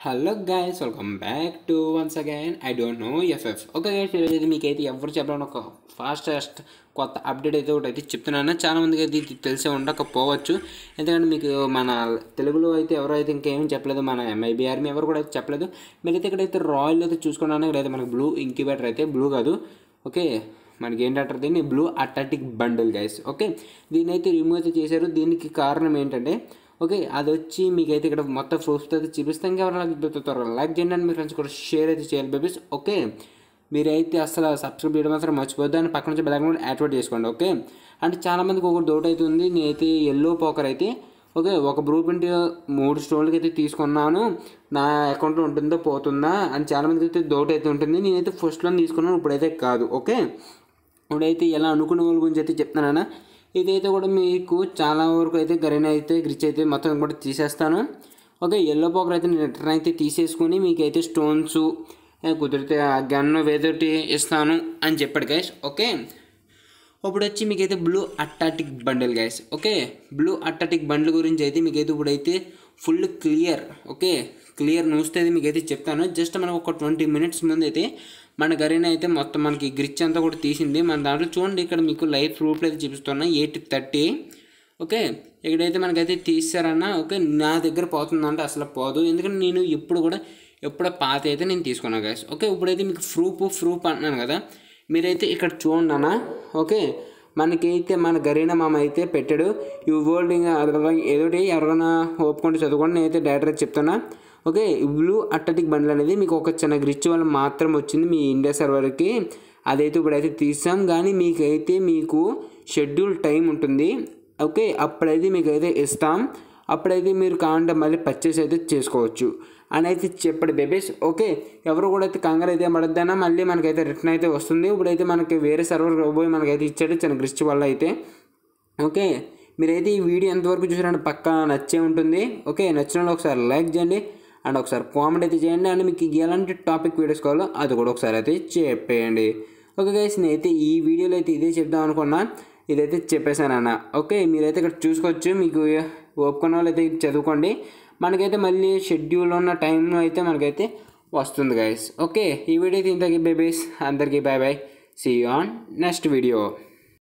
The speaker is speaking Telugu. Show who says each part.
Speaker 1: hello guys welcome back to once again I don't know FF okay guys ఈరోజు అయితే మీకైతే ఎవరు చెప్పాలని ఒక ఫాస్టెస్ట్ కొత్త అప్డేట్ అయితే ఒకటి అయితే చెప్తున్నాను చాలా మందికి అయితే ఇది తెలిసే ఉండకపోవచ్చు ఎందుకంటే మీకు మన తెలుగులో అయితే ఎవరైతే ఇంకేమీ చెప్పలేదు మన ఎంఐబి ఆర్మీ ఎవరు కూడా అయితే చెప్పలేదు మీరైతే ఇక్కడైతే రాయల్ అయితే చూసుకున్నాను ఇక్కడైతే మనకి బ్లూ ఇంక్యుబేటర్ అయితే బ్లూ కాదు ఓకే మనకి ఏంటంటారు దీన్ని బ్లూ అటాటిక్ బండిల్ గైస్ ఓకే దీన్ని అయితే రిమూవ్ అయితే చేశారు దీనికి కారణం ఏంటంటే ఓకే అది వచ్చి మీకైతే ఇక్కడ మొత్తం ప్రూఫ్స్ అయితే చూపిస్తాం ఎవరైనా త్వరగా లైక్ చేయండి అండ్ మీ ఫ్రెండ్స్ కూడా షేర్ అయితే చేయాలి బేబీస్ ఓకే మీరైతే అసలు సబ్స్క్రైబ్ చేయడం మాత్రం మర్చిపోద్దు అని పక్కన నుంచి బెల్ కూడా యాక్టివేట్ చేసుకోండి ఓకే అంటే చాలామందికి ఒక డౌట్ అయితే ఉంది నేనైతే ఎల్లో పోకర్ అయితే ఓకే ఒక బ్రూ ప్రింట్ మూడు స్టోన్లకి అయితే తీసుకున్నాను నా అకౌంట్లో ఉంటుందో పోతుందా అని చాలామందికి అయితే డౌట్ అయితే ఉంటుంది నేనైతే ఫస్ట్లో తీసుకున్నాను ఇప్పుడైతే కాదు ఓకే ఇప్పుడైతే ఎలా అనుకునే వాళ్ళ గురించి అయితే చెప్తున్నానా ఇదైతే కూడా మీకు చాలా వరకు అయితే గరీన అయితే గ్రిచ్ అయితే మొత్తం కూడా తీసేస్తాను ఓకే ఎల్లో పోకర్ అయితే నేను రిటర్న్ అయితే తీసేసుకొని మీకైతే స్టోన్స్ కుదిరితే ఆ గన్ వేదోటి ఇస్తాను అని చెప్పాడు గైస్ ఓకే ఇప్పుడు వచ్చి మీకైతే బ్లూ అట్టాటిక్ బండిల్ గైస్ ఓకే బ్లూ అట్టాటిక్ బండిల్ గురించి అయితే మీకైతే ఇప్పుడైతే full clear okay clear news అయితే మీకైతే చెప్తాను జస్ట్ మనకు ఒక ట్వంటీ మినిట్స్ ముందు అయితే మన గరీన అయితే మొత్తం మనకి గ్రిచ్ అంతా కూడా తీసింది మన దాంట్లో చూడండి ఇక్కడ మీకు లైవ్ ప్రూఫ్ అయితే చూపిస్తున్నా ఎయిట్ థర్టీ ఓకే ఇక్కడైతే మనకైతే తీసారన్న ఓకే నా దగ్గర పోతుందంటే అసలు పోదు ఎందుకంటే నేను ఎప్పుడు కూడా ఎప్పుడో పాత అయితే నేను తీసుకున్నాను గైస్ ఓకే ఇప్పుడైతే మీకు ప్రూఫ్ ప్రూఫ్ అంటున్నాను కదా మీరైతే ఇక్కడ చూడండి అన్న ఓకే మనకైతే మన గరీనా మామ అయితే పెట్టాడు ఈ వరల్డ్ ఏదోటి ఎవరికైనా ఒప్పుకుంటే చదువుకోండి నేనైతే డైరెక్ట్గా చెప్తున్నా ఓకే బ్లూ అట్టటిక్ బండ్లు అనేది మీకు ఒక చిన్న గ్రిచ్ వల్ల మాత్రం వచ్చింది మీ ఇండియా సర్వర్కి అదైతే ఇప్పుడైతే తీసాం కానీ మీకైతే మీకు షెడ్యూల్ టైం ఉంటుంది ఓకే అప్పుడైతే మీకు అయితే ఇస్తాం అప్పుడైతే మీరు కావాలంటే మళ్ళీ పర్చేస్ అయితే చేసుకోవచ్చు అని అయితే చెప్పాడు బేబీస్ ఓకే ఎవరు కూడా అయితే కంగారు అయితే పడద్దన్నా మళ్ళీ మనకైతే రిటర్న్ అయితే వస్తుంది ఇప్పుడైతే మనకి వేరే సర్వర్ పోయి మనకైతే ఇచ్చాడు చిన్న గ్రిచ్ వల్ల అయితే ఓకే మీరైతే ఈ వీడియో ఎంతవరకు చూసారంటే పక్కా నచ్చే ఉంటుంది ఓకే నచ్చిన వాళ్ళు ఒకసారి లైక్ చేయండి అండ్ ఒకసారి కామెంట్ అయితే చేయండి అండ్ మీకు ఎలాంటి టాపిక్ వీడియోస్ కావాలో అది కూడా ఒకసారి అయితే చెప్పేయండి ఓకే గైస్ నేనైతే ఈ వీడియోలో అయితే ఇదే చెప్దాం అనుకున్నా ఇదైతే చెప్పేశాను అన్న ఓకే మీరైతే ఇక్కడ చూసుకోవచ్చు మీకు ఒప్పుకున్న వాళ్ళు అయితే ఇది చదువుకోండి మనకైతే మళ్ళీ షెడ్యూల్ ఉన్న టైంలో అయితే మనకైతే వస్తుంది గైస్ ఓకే ఈ వీడియో అయితే ఇంతకీ బేబీస్ అందరికీ bye bye see on next video